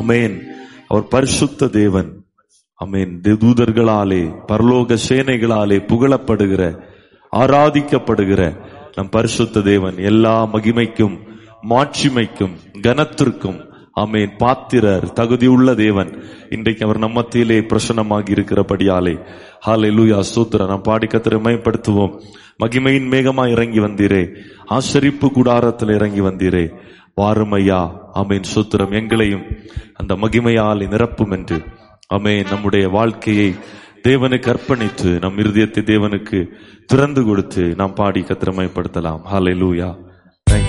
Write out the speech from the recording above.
அமேன் அவர் பரிசுத்த தேவன் அமேன் தூதர்களாலே பரலோக சேனைகளாலே புகழப்படுகிற ஆராதிக்கப்படுகிற நம் பரிசுத்த தேவன் எல்லா மகிமைக்கும் மாட்சிமைக்கும் கனத்திற்கும் அமேன் பாத்திரர் தகுதியுள்ள தேவன் இன்றைக்கு அவர் நம்ம மத்தியிலே பிரசன்னமாகி இருக்கிறபடியாலே ஹாலே லூயா சூத்திர நாம் பாடி கத்திரை மயப்படுத்துவோம் மகிமையின் மேகமா இறங்கி வந்தீரே ஆசரிப்பு கூடாரத்தில் இறங்கி வந்தீரே வாருமையா அமேன் சூத்திரம் எங்களையும் அந்த மகிமையால் நிரப்பும் என்று அமேன் நம்முடைய வாழ்க்கையை தேவனுக்கு அர்ப்பணித்து நம் இருதயத்தை தேவனுக்கு திறந்து கொடுத்து நாம் பாடி கத்திரமயப்படுத்தலாம் ஹாலே லூயா